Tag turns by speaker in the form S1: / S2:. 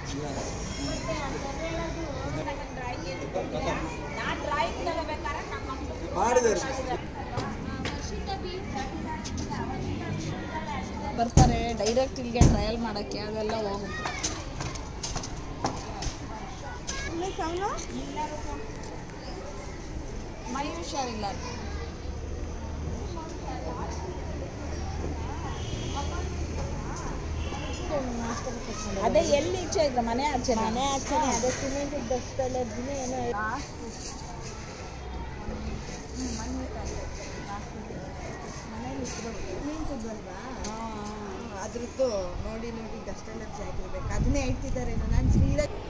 S1: ಮಾಡಿದ್ದಾರೆ
S2: ಬರ್ತಾರೆ ಡೈರೆಕ್ಟ್ ಇಲ್ಲಿಗೆ ಟ್ರಯಲ್ ಮಾಡೋಕ್ಕೆ ಅದೆಲ್ಲ ಹೋಗುತ್ತೆ ಮೈ ಹುಷಾರಿಲ್ಲ ಅದೇ ಎಲ್ಲಿ ಈಚೆ ಇದ್ರ ಮನೆ ಆಚೆ ಮನೆ ಆಚೆ ಅದೇ ಸಿಮೆಂಟ್ ಡಸ್ಟ್ ಅಲರ್ಜಿನೇ ಏನೋ
S3: ಅದ್ರದ್ದು ನೋಡಿ ನೋಡಿ ಡಸ್ಟ್ ಅಲರ್ಜಿ ಆಗಿರ್ಬೇಕು ಅದನ್ನೇ ಹೇಳ್ತಿದ್ದಾರೆ ನಾನು ಸ್ಪೀಡಾಗಿ